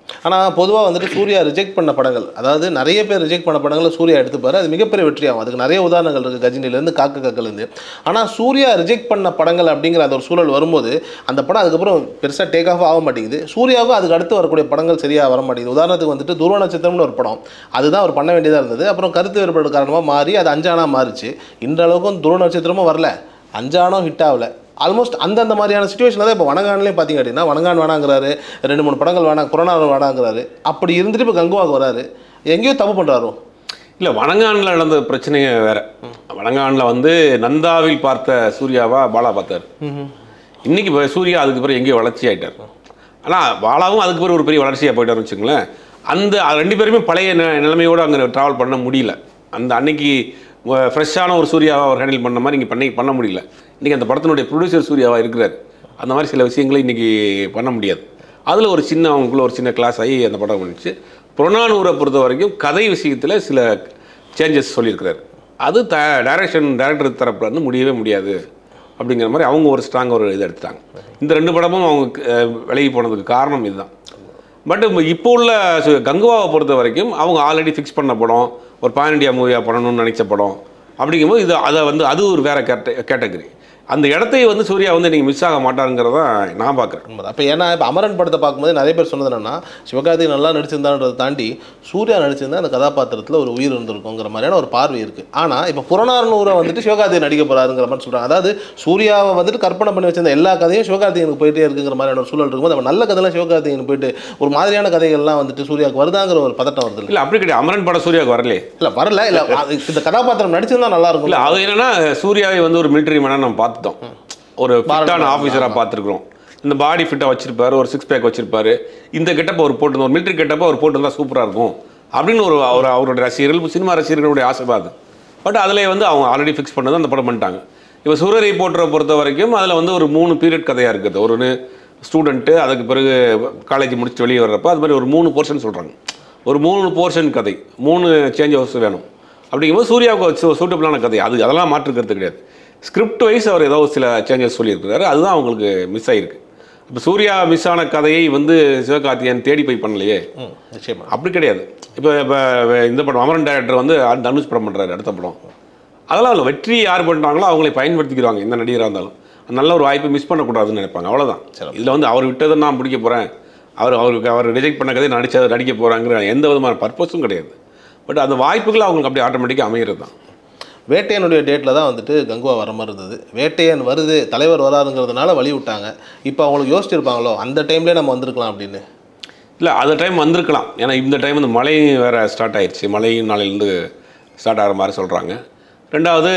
[SPEAKER 2] ஆனால் பொதுவாக வந்துட்டு சூர்யா ரிஜெக்ட் பண்ண படங்கள் அதாவது நிறைய பேர் ரிஜெக்ட் பண்ண படங்களை சூர்யா எடுத்துப்பாரு அது மிகப்பெரிய வெற்றியாகும் அதுக்கு நிறைய உதாரணங்கள் இருக்குது கஜினிலேருந்து காக்க கக்கலேருந்து ஆனால் சூர்யா ரிஜெக்ட் பண்ண படங்கள் அப்படிங்கிற அந்த ஒரு சூழல் வரும்போது அந்த படம் அதுக்கப்புறம் பெருசாக டேக் ஆஃப் ஆக மாட்டேங்குது சூர்யாவுக்கும் அதுக்கு அடுத்து வரக்கூடிய படங்கள் சரியாக வர மாட்டேங்குது உதாரணத்துக்கு வந்துட்டு துருவ நட்சத்திரம்னு ஒரு படம் அதுதான் அவர் பண்ண வேண்டியதாக இருந்தது அப்புறம் கருத்து வேறுபாடு காரணமாக மாறி அது அஞ்சானா மாறிச்சு இன்றளவுக்கும் துருவ நட்சத்திரமும் வரல அஞ்சானம் ஹிட் ஆகல ஆல்மோஸ்ட் அந்தந்த மாதிரியான சுச்சுவேஷனில் தான் இப்போ வனங்கான்லேயே பார்த்தீங்க அப்படின்னா வனங்கான் வேணாங்கிறாரு ரெண்டு மூணு படங்கள் வேணாம் கொரோனா வேணாங்கிறாரு அப்படி இருந்துட்டு இப்போ கங்குவாக்கு வராரு எங்கேயோ தப்பு பண்ணுறாரோ
[SPEAKER 3] இல்லை வணங்கானில் நடந்த பிரச்சனையே வேற வணங்கானில் வந்து நந்தாவில் பார்த்த சூர்யாவா பாலா பார்த்தாரு இன்னைக்கு இப்ப சூர்யா அதுக்கு பிறகு எங்கேயோ வளர்ச்சி ஆயிட்டார் ஆனால் பாலாவும் அதுக்கு பிறகு ஒரு பெரிய வளர்ச்சியாக போயிட்டாருன்னு வச்சுங்களேன் அந்த ரெண்டு பேருமே பழைய நி- நிலைமையோடு அங்கே ட்ராவல் பண்ண முடியல அந்த அன்னைக்கு ஃப்ரெஷ்ஷான ஒரு சூர்யாவை அவர் ஹேண்டில் பண்ண மாதிரி இங்கே பண்ணி பண்ண முடியல இன்றைக்கி அந்த படத்தினுடைய ப்ரொடியூசர் சூர்யாவா இருக்கிறார் அந்த மாதிரி சில விஷயங்களை இன்றைக்கி பண்ண முடியாது அதில் ஒரு சின்ன அவங்களுக்குள்ள ஒரு சின்ன கிளாஸ் ஆகி அந்த படம் பண்ணிச்சு புறநானூரை பொறுத்த வரைக்கும் கதை விஷயத்தில் சில சேஞ்சஸ் சொல்லியிருக்கிறார் அது த டைரக்ஷன் டைரக்டர் தரப்புல இருந்து முடியவே முடியாது அப்படிங்கிற மாதிரி அவங்க ஒரு ஸ்ட்ராங் ஒரு இது எடுத்துட்டாங்க இந்த ரெண்டு படமும் அவங்க அஹ், விலகி போனதுக்கு காரணம் இதுதான் பட் இப்போ உள்ள சு- கங்குவாவை பொறுத்த வரைக்கும் அவங்க ஆல்ரெடி ஃபிக்ஸ் பண்ண படம் ஒரு பான் இண்டியா மூவியாக பண்ணணும்னு நினைச்ச படம் அப்படிங்கும்போது இது அதை வந்து அது ஒரு வேற கேட்ட கேட்டகரி அந்த இடத்தையும் வந்து சூர்யா வந்து நீங்கள் மிஸ் ஆக மாட்டாருங்கிறத நான் பார்க்குறேன்
[SPEAKER 2] உண்மைதான் இப்போ ஏன்னா இப்போ அமரன் படத்தை பார்க்கும்போது நிறைய பேர் சொன்னது என்னன்னா சிவகார்த்திகேயன் நல்லா நடிச்சிருந்தான்றதை தாண்டி சூர்யா நடிச்சிருந்தா அந்த கதாபாத்திரத்தில் ஒரு உயிர் இருந்திருக்குங்கிற மாதிரியான ஒரு பார்வை இருக்குது ஆனால் இப்போ புறநானூரை வந்துட்டு சிவகார்த்திகேயன் நடிக்க போறாருங்கிற மாதிரி சொல்கிறாங்க அதாவது சூர்யாவை வந்துட்டு கற்பனை பண்ணி வச்சிருந்த எல்லா கதையும் சிவகார்த்திகேயனுக்கு போயிட்டே இருக்குங்கிற மாதிரியான ஒரு சூழல் இருக்கும்போது நம்ம நல்ல கதையெல்லாம் சிவகார்த்திகேயன் போயிட்டு ஒரு மாதிரியான கதைகள்லாம் வந்துட்டு சூர்யாவுக்கு வருதாங்கிற ஒரு பதட்டம் வருது இல்லை
[SPEAKER 3] இல்லை அப்படி கிடையாது அமரன் படம் சூர்யாவுக்கு வரலே
[SPEAKER 2] இல்லை வரல இல்லை இந்த கதாபாத்திரம் நடிச்சிருந்தா நல்லா இருக்கும்
[SPEAKER 3] இல்லை அது என்னன்னா சூர்யாவை வந்து ஒரு மிலிட்டரி மேனாக நம்ம பார்த்துட்டோம் ஒரு ஃபிட்டான ஆஃபீஸராக பார்த்துருக்குறோம் இந்த பாடி ஃபிட்டாக வச்சிருப்பாரு ஒரு சிக்ஸ் பேக் வச்சிருப்பாரு இந்த கெட்டப்ப ஒரு போட்டு ஒரு மிலிட்டரி கெட்டப்ப ஒரு போட்டு இருந்தால் சூப்பராக இருக்கும் அப்படின்னு ஒரு அவர் அவருடைய ரசிகர்கள் சினிமா ரசிகர்களுடைய ஆசைப்பாது பட் அதில் வந்து அவங்க ஆல்ரெடி ஃபிக்ஸ் பண்ணது அந்த படம் பண்ணிட்டாங்க இப்போ சூரரை போட்டுற பொறுத்த வரைக்கும் அதில் வந்து ஒரு மூணு பீரியட் கதையாக இருக்குது ஒரு ஸ்டூடெண்ட்டு அதுக்கு பிறகு காலேஜ் முடிச்சுட்டு வெளியே வர்றப்ப அது மாதிரி ஒரு மூணு போர்ஷன் சொல்கிறாங்க ஒரு மூணு போர்ஷன் கதை மூணு சேஞ்ச் ஹவுஸ் வேணும் அப்படிங்கும்போது சூர்யாவுக்கு சூட்டபிளான கதை அது அதெல்லாம் மாற்றுக்கிறது கிடையாது ஸ்கிரிப்ட் வைஸ் அவர் ஏதோ சில சேஞ்சஸ் சொல்லியிருக்கிறாரு அதுதான் அவங்களுக்கு மிஸ் ஆகிருக்கு இப்போ சூர்யா மிஸ் ஆன கதையை வந்து சிவகார்த்திகேயன் தேடி போய் பண்ணலையே
[SPEAKER 2] ம் நிச்சயமா
[SPEAKER 3] அப்படி கிடையாது இப்போ இப்போ இந்த படம் அமரன் டைரக்டர் வந்து அ- தனுஷ் படம் பண்ணுறாரு அடுத்த படம் அதெல்லாம் இல்லை வெற்றி யார் பண்ணுறாங்களோ அவங்களை பயன்படுத்திக்கிறாங்க எந்த நடிகராக இருந்தாலும் நல்ல ஒரு வாய்ப்பை மிஸ் பண்ணக்கூடாதுன்னு நினைப்பாங்க அவ்வளோதான் இதில் வந்து அவர் விட்டதை நான் பிடிக்க போகிறேன் அவர் அவருக்கு அவர் ரிஜெக்ட் பண்ண கதை நடிச்சதை நடிக்க போகிறாங்கிற எந்த விதமான பர்பஸும் கிடையாது பட் அந்த வாய்ப்புகள் அவங்களுக்கு அப்படியே ஆட்டோமேட்டிக்காக அமைகிறது தான்
[SPEAKER 2] வேட்டையனுடைய டேட்டில் தான் வந்துட்டு கங்குவா வர மாதிரி இருந்தது வேட்டையன் வருது தலைவர் வராதுங்கிறதுனால வழி விட்டாங்க இப்போ அவங்களுக்கு யோசிச்சிருப்பாங்களோ அந்த டைம்லேயே நம்ம வந்திருக்கலாம் அப்படின்னு
[SPEAKER 3] இல்லை அந்த டைம் வந்திருக்கலாம் ஏன்னா இந்த டைம் இந்த மழை வேறு ஸ்டார்ட் ஆயிடுச்சு மழையும் நாளையிலேருந்து ஸ்டார்ட் ஆகிற மாதிரி சொல்கிறாங்க ரெண்டாவது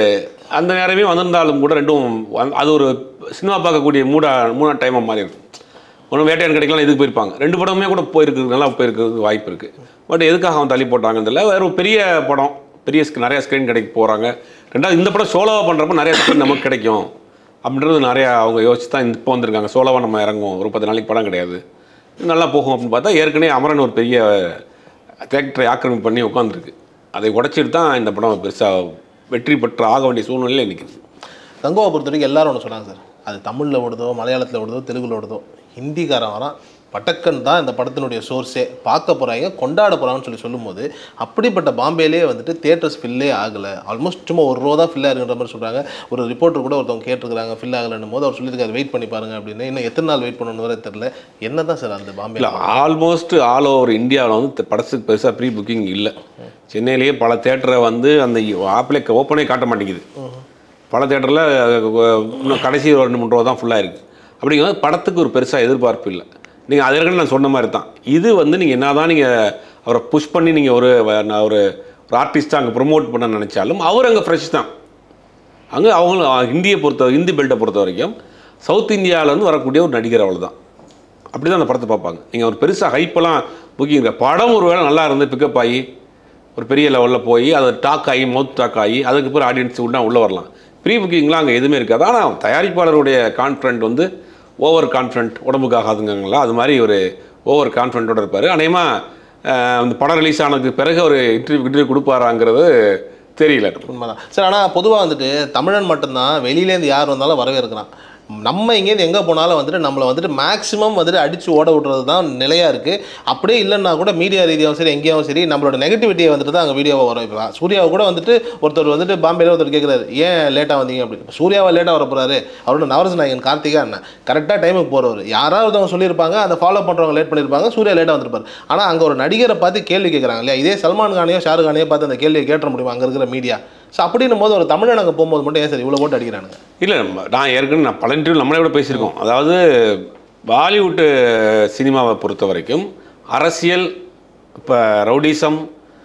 [SPEAKER 3] அந்த நேரமே வந்திருந்தாலும் கூட ரெண்டும் வந்து- அது ஒரு சினிமா பார்க்கக்கூடிய மூடா மூணா டைமாக மாறி இருக்கும் ஒன்று வேட்டையான் கிடைக்கலாம் இதுக்கு போயிருப்பாங்க ரெண்டு படமுமே கூட போயிருக்கு நல்லா போயிருக்கிறதுக்கு வாய்ப்பு இருக்குது பட் எதுக்காக அவன் தள்ளி போட்டாங்கன்னு தெரியல வேற ஒரு பெரிய படம் பெரிய ஸ்க் நிறைய ஸ்க்ரீன் கிடைக்க போகிறாங்க ரெண்டாவது இந்த படம் சோலோவாக பண்ணுறப்ப நிறைய ஸ்க்ரீன் நமக்கு கிடைக்கும் அப்படின்றது நிறையா அவங்க யோசிச்சு தான் இப்போ வந்திருக்காங்க சோலோவாக நம்ம இறங்குவோம் ஒரு பத்து நாளைக்கு படம் கிடையாது நல்லா போகும் அப்படின்னு பார்த்தா ஏற்கனவே அமரன் ஒரு பெரிய தேட்டரை ஆக்கிரமிப்பு பண்ணி உட்காந்துருக்கு அதை உடைச்சிட்டு தான் இந்த படம் பெருசாக வெற்றி பெற்று ஆக வேண்டிய சூழ்நிலையில் நிற்குது
[SPEAKER 2] கங்குவா பொறுத்த வரைக்கும் எல்லாரும் ஒன்று சொன்னாங்க சார் அது தமிழில் ஓடுதோ மலையாளத்தில் ஓடுதோ தெலுங்குல ஓடுதோ ஹிந்திக்காரன் வரான் பட்டக்கன் தான் இந்த படத்தினுடைய சோர்ஸே பார்க்க போகிறாங்க கொண்டாட போகிறாங்கன்னு சொல்லி சொல்லும்போது அப்படிப்பட்ட பாம்பேலே வந்துட்டு தேட்டர்ஸ் ஃபில்லே ஆகலை ஆல்மோஸ்ட் சும்மா ஒரு ரோ தான் ஃபில்லாக இருக்குன்ற மாதிரி சொல்கிறாங்க ஒரு ரிப்போர்ட்டர் கூட ஒருத்தவங்க கேட்டிருக்காங்க ஃபில் ஆகலைன்னும் போது அவர் சொல்லியிருக்காரு வெயிட் பண்ணி பாருங்க அப்படின்னு இன்னும் எத்தனை நாள் வெயிட் பண்ணணும்னு வர தெரியல என்ன தான் சார் அந்த பாம்பே
[SPEAKER 3] இல்லை ஆல்மோஸ்ட் ஆல் ஓவர் இந்தியாவில் வந்து த- படத்துக்கு பெருசாக ப்ரீ புக்கிங் இல்லை சென்னையிலேயே பல தேட்டரை வந்து அந்த ஆப்பிளே ஓப்பனே காட்ட மாட்டேங்குது பல தேட்டரில் இன்னும் கடைசி ஒரு ரெண்டு மூணு ரூபா தான் ஃபுல்லாக இருக்குது அப்படிங்கும்போது படத்துக்கு ஒரு பெருசாக எதிர்பார்ப்பு இல்லை நீங்கள் அது ஏற்கனவே நான் சொன்ன மாதிரி தான் இது வந்து நீங்கள் என்ன தான் நீங்கள் அவரை புஷ் பண்ணி நீங்கள் ஒரு வ- நான் ஒரு ஒரு ஆர்டிஸ்ட்டாக அங்கே ப்ரொமோட் பண்ண நினச்சாலும் அவர் அங்கே ஃப்ரெஷ் தான் அங்கே அவங்க ஹிந்தியை பொறுத்த ஹிந்தி பெல்ட்டை பொறுத்த வரைக்கும் சவுத் இந்தியாவிலேருந்து வரக்கூடிய ஒரு நடிகர் அவ்வளவுதான் அப்படி தான் அந்த படத்தை பார்ப்பாங்க நீங்கள் ஒரு பெருசாக ஹைப்பெல்லாம் புக்கிங் இருக்க படம் ஒரு வேளை நல்லா இருந்து பிக்கப் ஆகி ஒரு பெரிய லெவலில் போய் அதை டாக் ஆகி மவுத் டாக் ஆகி அதுக்கு பிறகு ஆடியன்ஸ் உடனே உள்ளே வரலாம் ப்ரீ புக்கிங்லாம் அங்கே எதுவுமே இருக்காது ஆனால் தயாரிப்பாளருடைய கான்ஃபிடென்ட் வந்து ஓவர் கான்ஃபிடென்ட் உடம்புக்கு ஆகாதுங்களா அது மாதிரி ஒரு ஓவர் கான்ஃபிடென்ட்டோட இருப்பார் அநேகமாக அந்த படம் ரிலீஸ் ஆனதுக்கு பிறகு ஒரு இன்டர்வியூ இன்டர்வியூ கொடுப்பாராங்கிறது தெரியல
[SPEAKER 2] உண்மைதான் சார் ஆனால் பொதுவாக வந்துட்டு தமிழன் மட்டும்தான் வெளியிலேருந்து யார் வந்தாலும் வரவேற்கிறான் நம்ம இங்கேருந்து எங்கே போனாலும் வந்துட்டு நம்மளை வந்துட்டு மேக்ஸிமம் வந்துட்டு அடித்து ஓட விடுறது தான் நிலையாக இருக்குது அப்படியே இல்லைன்னா கூட மீடியா ரீதியாகவும் சரி எங்கேயாவும் சரி நம்மளோட நெகட்டிவிட்டியை வந்துட்டு தான் அங்கே வீடியோவை வரும் இப்போ சூர்யாவை கூட வந்துட்டு ஒருத்தர் வந்துட்டு பாம்பேல ஒருத்தர் கேட்குறாரு ஏன் லேட்டாக வந்தீங்க அப்படின்னு சூர்யாவை லேட்டாக வர போகிறாரு அவரோட நவரச நாயகன் கார்த்திகா அண்ணன் கரெக்டாக டைமுக்கு போகிறவர் யாராவது ஒருத்தவங்க சொல்லியிருப்பாங்க அதை ஃபாலோ பண்ணுறவங்க லேட் பண்ணியிருப்பாங்க சூர்யா லேட்டாக வந்திருப்பார் ஆனால் அங்கே ஒரு நடிகரை பார்த்து கேள்வி கேட்குறாங்க இல்லையா இதே சல்மான் கானையோ ஷாருக் கானையோ பார்த்து அந்த கேள்வியை கேட்ட முடியுமா அங்கே இருக்கிற மீடியா ஸோ அப்படின்னும் போது ஒரு தமிழன் அங்கே போகும்போது மட்டும் ஏன் சார் இவ்வளோ போட்டு அடிக்கிறானுங்க
[SPEAKER 3] இல்லை நம்ம நான் ஏற்கனவே நான் பல இன்டர்வியூ நம்மளே கூட பேசியிருக்கோம் அதாவது பாலிவுட்டு சினிமாவை பொறுத்த வரைக்கும் அரசியல் இப்போ ரவுடிசம்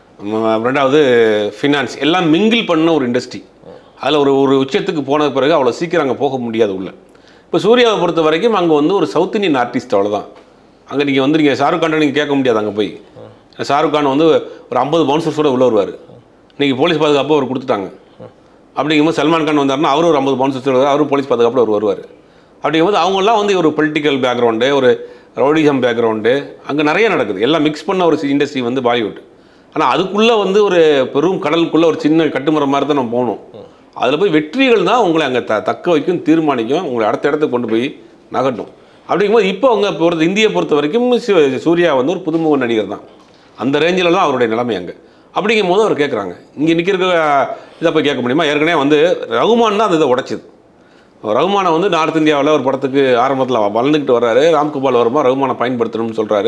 [SPEAKER 3] ம- ரெண்டாவது ஃபினான்ஸ் எல்லாம் மிங்கிள் பண்ண ஒரு இண்டஸ்ட்ரி அதில் ஒரு ஒரு உச்சத்துக்கு போன பிறகு அவ்வளோ சீக்கிரம் அங்கே போக முடியாது உள்ள இப்போ சூர்யாவை பொறுத்த வரைக்கும் அங்கே வந்து ஒரு சவுத் இந்தியன் ஆர்டிஸ்ட் அவ்வளோதான் அங்கே நீங்கள் வந்து நீங்கள் ஷாருக் கான் நீங்கள் கேட்க முடியாது அங்கே போய் ஷாருக் கான் வந்து ஒரு ஐம்பது பவுன்சர்ஸோட உள்ள வருவார் இன்னைக்கு போலீஸ் பாதுகாப்பு அவர் கொடுத்துட்டாங்க அப்படிங்கும்போது சல்மான் கான் வந்தாருன்னா அவரும் ஒரு ஐம்பது பவுன்ஸ் வருவார் அவரும் போலீஸ் பாதுகாப்பில் அவர் வருவார் அப்படிங்கும்போது அவங்கெல்லாம் வந்து ஒரு பொலிட்டிக்கல் பேக்ரவுண்டு ஒரு ரவுடிசம் பேக்ரவுண்டு அங்கே நிறைய நடக்குது எல்லாம் மிக்ஸ் பண்ண ஒரு இண்டஸ்ட்ரி வந்து பாலிவுட் ஆனால் அதுக்குள்ளே வந்து ஒரு பெரும் கடலுக்குள்ளே ஒரு சின்ன கட்டுமரம் மாதிரி தான் நம்ம போகணும் அதில் போய் வெற்றிகள் தான் உங்களை அங்கே த தக்க வைக்கும் தீர்மானிக்கும் உங்களை அடுத்த இடத்துக்கு கொண்டு போய் நகட்டும் அப்படிங்கும்போது இப்போ அவங்க பொறுத்த இந்தியை பொறுத்த வரைக்கும் சூ- சூர்யா வந்து ஒரு புதுமுக நடிகர் தான் அந்த ரேஞ்சில் தான் அவருடைய நிலைமை அங்கே அப்படிங்கும் போது அவர் கேட்குறாங்க இங்கே நிற்கிற இதை போய் கேட்க முடியுமா ஏற்கனவே வந்து ரகுமான் தான் அந்த இதை உடைச்சது ரகுமானை வந்து நார்த் இந்தியாவில் ஒரு படத்துக்கு ஆரம்பத்தில் வளர்ந்துக்கிட்டு வர்றாரு ராம்கோபால் வர்மா ரகுமானை பயன்படுத்தணும்னு சொல்கிறாரு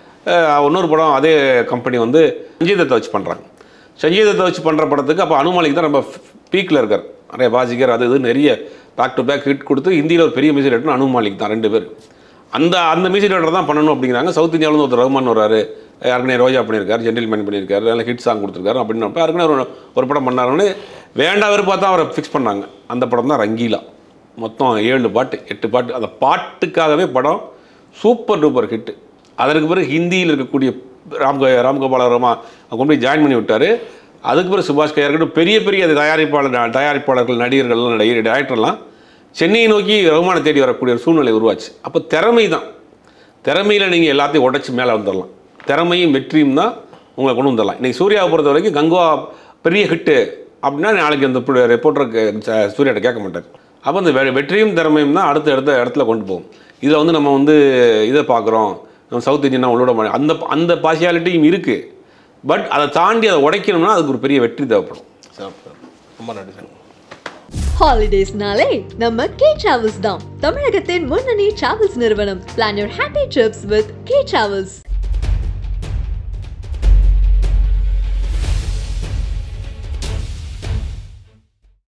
[SPEAKER 3] இன்னொரு படம் அதே கம்பெனி வந்து சஞ்சய் தத்தை வச்சு பண்ணுறாங்க சஞ்சய் தத்தை வச்சு பண்ணுற படத்துக்கு அப்போ அனுமாலிக் தான் ரொம்ப பீக்கில் இருக்கார் நிறைய பாஜிகர் அது இது நிறைய பேக் டு பேக் ஹிட் கொடுத்து ஹிந்தியில் ஒரு பெரிய மியூசிக் டேரக்டர் அனுமாலிக் தான் ரெண்டு பேர் அந்த அந்த மியூசிக் டேரக்டர் தான் பண்ணணும் அப்படிங்கிறாங்க சவுத் இந்தியாவிலேருந்து ஒருத்தர் ரகுமான் வர்றாரு ஏற்கனவே ரோஜா பண்ணியிருக்காரு ஜென்டில்மேன் பண்ணியிருக்காரு நல்ல ஹிட் சாங் கொடுத்துருக்காரு அப்படின்னு ஏற்கனவே ஒரு ஒரு படம் பண்ணாருன்னு வேண்டாம் வெறுப்பா தான் அவரை ஃபிக்ஸ் பண்ணாங்க அந்த படம் தான் ரங்கீலா மொத்தம் ஏழு பாட்டு எட்டு பாட்டு அந்த பாட்டுக்காகவே படம் சூப்பர் டூப்பர் ஹிட்டு அதற்கு பிறகு ஹிந்தியில் இருக்கக்கூடிய ராம் ராம்கோபால வர்மா கொண்டு போய் ஜாயின் பண்ணி விட்டார் அதுக்கு பிறகு சுபாஷ் கே இருக்கட்டும் பெரிய பெரிய தயாரிப்பாளர் தயாரிப்பாளர்கள் நடிகர்கள்லாம் நடிகர் டேரக்டர்லாம் சென்னையை நோக்கி ரகுமானை தேடி வரக்கூடிய ஒரு சூழ்நிலை உருவாச்சு அப்போ திறமை தான் திறமையில் நீங்கள் எல்லாத்தையும் உடைச்சி மேலே வந்துடலாம் திறமையும் வெற்றியும் தான் உங்களை கொண்டு வந்துடலாம் இன்றைக்கி சூர்யாவை பொறுத்த வரைக்கும் கங்குவா பெரிய ஹிட்டு அப்படின்னா நாளைக்கு அந்த ரிப்போர்ட்டருக்கு சூர்யாட்ட கேட்க மாட்டார் அப்போ அந்த வெ- வெற்றியும் திறமையும் தான் அடுத்த இடத்த இடத்துல கொண்டு போகும் இதில் வந்து நம்ம வந்து இதை பார்க்குறோம் நம்ம சவுத் இந்தியனா உள்ளோட மாட்டோம். அந்த அந்த பார்சியாலிட்டியும் இருக்குது பட் அதை தாண்டி அதை உடைக்கணும்னா அதுக்கு ஒரு பெரிய வெற்றி தேவைப்படும்
[SPEAKER 2] சார் ரொம்ப நன்றி சார்
[SPEAKER 1] ஹாலிடேஸ்னாலே நம்ம கே டிராவல்ஸ் தான் தமிழகத்தின் முன்னணி டிராவல்ஸ் நிறுவனம் plan your happy trips with K travels